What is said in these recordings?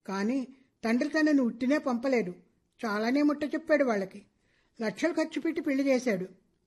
కానీ తండ్రి తనని ఉట్టినే పంపలేదు చాలానే ముట్ట చెప్పాడు వాళ్ళకి లక్షలు ఖర్చు పెట్టి పెళ్లి చేశాడు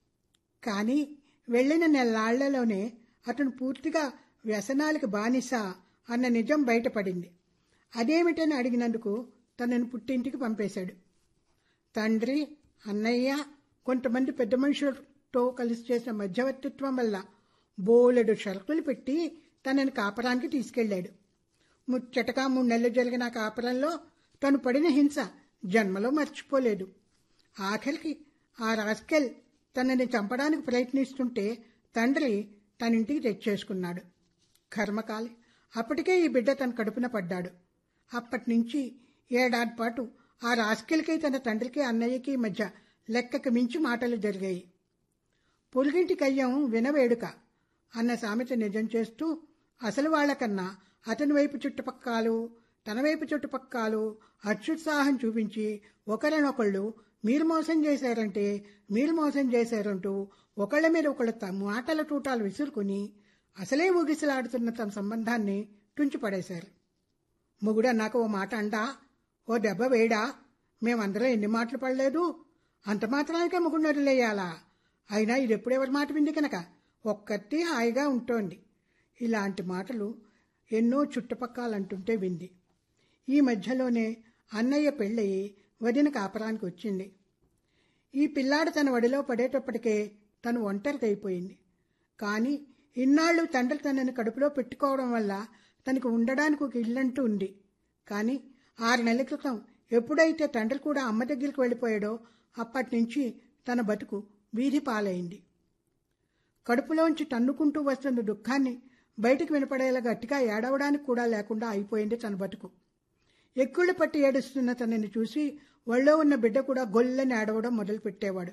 కానీ వెళ్ళిన నెలాళ్లలోనే అతను పూర్తిగా వ్యసనాలకు బానిస అన్న నిజం బయటపడింది అదేమిటని అడిగినందుకు తనను పుట్టింటికి పంపేశాడు తండ్రి అన్నయ్య కొంతమంది పెద్ద మనుషులతో కలిసి చేసిన మధ్యవర్తిత్వం వల్ల బోలెడు షరతులు పెట్టి తనని కాపరానికి తీసుకెళ్లాడు ముచ్చటగా మూడు నెలలు జరిగిన ఆ కాపురంలో తను పడిన హింస జన్మలో మర్చిపోలేదు ఆఖరికి ఆ రాస్కెల్ తనని చంపడానికి ప్రయత్నిస్తుంటే తండ్రి తన ఇంటికి తెచ్చేసుకున్నాడు కర్మకాలి అప్పటికే ఈ బిడ్డ తన కడుపున పడ్డాడు అప్పటి నుంచి ఏడాది పాటు ఆ రాస్కెల్కి తన తండ్రికి అన్నయ్యకి మధ్య లెక్కకు మించి మాటలు జరిగాయి పొరుగింటి కయ్యం వినవేడుక అన్న సామెత నిజం చేస్తూ అసలు వాళ్ళకన్నా అతని వైపు చుట్టుపక్కలు తన వైపు చుట్టుపక్కలు అత్యుత్సాహం చూపించి ఒకరినొకళ్ళు మీరు మోసం చేశారంటే మీరు మోసం చేశారంటూ ఒకళ్ళ మీద ఒకళ్ళ త- మాటల తూటాలు విసురుకుని అసలే ఊగిసలాడుతున్న తమ సంబంధాన్ని తుంచిపడేశారు మొగుడు అన్నాక ఓ మాట అండా ఓ దెబ్బ వేయడా మేమందరం ఎన్ని మాటలు పడలేదు అంత మాత్రానికే మొగుడిని వదిలేయాలా అయినా ఇది ఎప్పుడు ఎవరి మాట వింది కనుక ఒక్కటి హాయిగా ఉంటోంది ఇలాంటి మాటలు ఎన్నో చుట్టుపక్కలంటుంటే వింది ఈ మధ్యలోనే అన్నయ్య పెళ్ళయి వదిన కాపరానికి వచ్చింది ఈ పిల్లాడు తన వడిలో పడేటప్పటికే తను ఒంటరికి అయిపోయింది కానీ ఇన్నాళ్ళు తండ్రి తనని కడుపులో పెట్టుకోవడం వల్ల తనకు ఉండడానికి ఒక ఇల్లంటూ ఉంది కానీ ఆరు నెలల క్రితం ఎప్పుడైతే తండ్రి కూడా అమ్మ దగ్గరికి వెళ్ళిపోయాడో అప్పటి నుంచి తన బతుకు వీధి పాలైంది కడుపులోంచి తన్నుకుంటూ వస్తున్న దుఃఖాన్ని బయటికి వినపడేలా గట్టిగా ఏడవడానికి కూడా లేకుండా అయిపోయింది తన బతుకు ఎక్కుళ్ళు పట్టి ఏడుస్తున్న తనని చూసి ఒళ్ళో ఉన్న బిడ్డ కూడా గొల్లని ఏడవడం మొదలుపెట్టేవాడు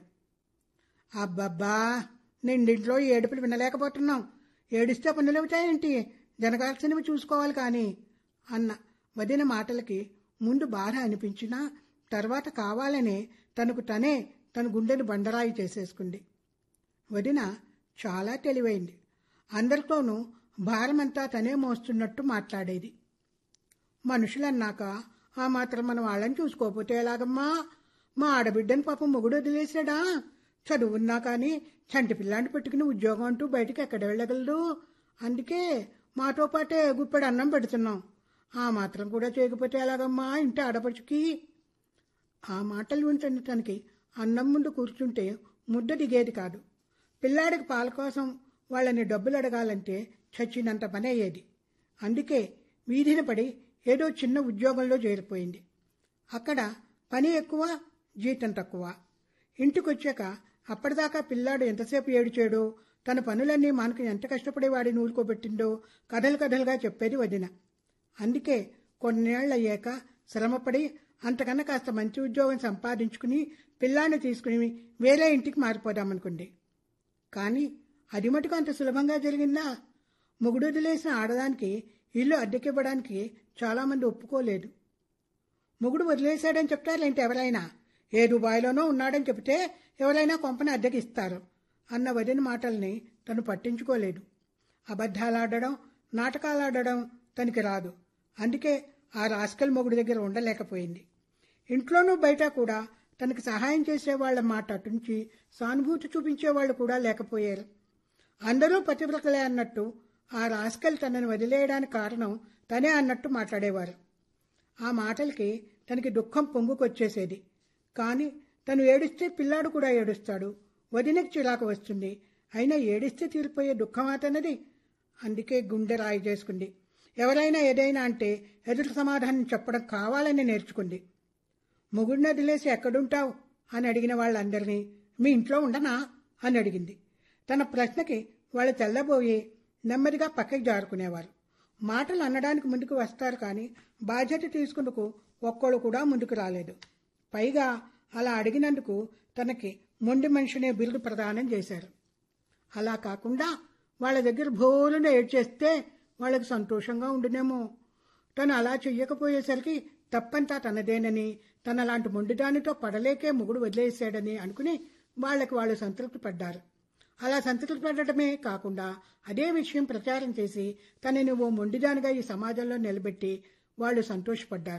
అబ్బబ్బా నిండింట్లో ఈ ఏడుపులు వినలేకపోతున్నాం ఏడిస్తే పనులవుతాయేంటి జరగాల్సినవి చూసుకోవాలి కానీ అన్న వదిన మాటలకి ముందు బాధ అనిపించినా తర్వాత కావాలనే తనకు తనే తన గుండెను బండరాయి చేసేసుకుంది వదిన చాలా తెలివైంది అందరితోనూ భారమంతా తనే మోస్తున్నట్టు మాట్లాడేది మనుషులన్నాక ఆ మాత్రం మన వాళ్ళని చూసుకోకపోతే ఎలాగమ్మా మా ఆడబిడ్డని పాపం మొగుడు వదిలేసాడా చదువున్నా కానీ చంటి పిల్లాన్ని పెట్టుకుని ఉద్యోగం అంటూ బయటికి ఎక్కడ వెళ్ళగలడు అందుకే మాతో పాటే గుప్పెడు అన్నం పెడుతున్నాం ఆ మాత్రం కూడా చేయకపోతే ఎలాగమ్మా ఇంటి ఆడపడుచుకి ఆ మాటలు వింటున్న తనకి అన్నం ముందు కూర్చుంటే ముద్ద దిగేది కాదు పిల్లాడికి పాల కోసం వాళ్ళని డబ్బులు అడగాలంటే చచ్చినంత పని అయ్యేది అందుకే వీధిన పడి ఏదో చిన్న ఉద్యోగంలో చేరిపోయింది అక్కడ పని ఎక్కువ జీతం తక్కువ ఇంటికొచ్చాక అప్పటిదాకా పిల్లాడు ఎంతసేపు ఏడిచాడో తన పనులన్నీ మనకు ఎంత కష్టపడి వాడిని ఊరుకోబెట్టిందో కథలు కథలుగా చెప్పేది వదిన అందుకే కొన్నేళ్ళు అయ్యాక శ్రమపడి అంతకన్నా కాస్త మంచి ఉద్యోగం సంపాదించుకుని పిల్లాన్ని తీసుకుని వేరే ఇంటికి మారిపోదామనుకుంది కానీ అది మటుకు అంత సులభంగా జరిగిందా మొగుడు వదిలేసిన ఆడదానికి ఇల్లు అద్దెకివ్వడానికి చాలామంది ఒప్పుకోలేదు మొగుడు వదిలేశాడని చెప్తారులేంటి ఎవరైనా ఏ దుబాయ్లోనో ఉన్నాడని చెబితే ఎవరైనా కొంపని అద్దెకిస్తారు అన్న వదిన మాటల్ని తను పట్టించుకోలేదు అబద్ధాలాడడం నాటకాలాడడం తనకి రాదు అందుకే ఆ రాస్కల్ మొగుడు దగ్గర ఉండలేకపోయింది ఇంట్లోనూ బయట కూడా తనకి సహాయం చేసేవాళ్ల మాట అటుంచి సానుభూతి చూపించేవాళ్ళు కూడా లేకపోయారు అందరూ పతివ్రతలే అన్నట్టు ఆ రాస్కల్ తనని వదిలేయడానికి కారణం తనే అన్నట్టు మాట్లాడేవారు ఆ మాటలకి తనకి దుఃఖం పొంగుకొచ్చేసేది కానీ తను ఏడిస్తే పిల్లాడు కూడా ఏడుస్తాడు వదినకి చిరాకు వస్తుంది అయినా ఏడిస్తే తీరిపోయే దుఃఖమాతన్నది అందుకే గుండె రాయి చేసుకుంది ఎవరైనా ఏదైనా అంటే ఎదురు సమాధానం చెప్పడం కావాలని నేర్చుకుంది మొగుడిని వదిలేసి ఎక్కడుంటావు అని అడిగిన వాళ్ళందరినీ మీ ఇంట్లో ఉండనా అని అడిగింది తన ప్రశ్నకి వాళ్ళు తెల్లబోయి నెమ్మదిగా పక్కకి జారుకునేవారు మాటలు అనడానికి ముందుకు వస్తారు కానీ బాధ్యత తీసుకుందుకు ఒక్కళ్ళు కూడా ముందుకు రాలేదు పైగా అలా అడిగినందుకు తనకి మొండి మనిషినే బిరుదు ప్రదానం చేశారు అలా కాకుండా వాళ్ళ దగ్గర భోరున ఏడ్చేస్తే వాళ్ళకి సంతోషంగా ఉండునేమో తను అలా చెయ్యకపోయేసరికి తప్పంతా తనదేనని తన లాంటి మొండిదానితో పడలేకే మొగుడు వదిలేసాడని అనుకుని వాళ్ళకి వాళ్ళు సంతృప్తి పడ్డారు అలా సంతృప్తి పడటమే కాకుండా అదే విషయం ప్రచారం చేసి తనని ఓ మొండిదానిగా ఈ సమాజంలో నిలబెట్టి వాళ్ళు సంతోషపడ్డారు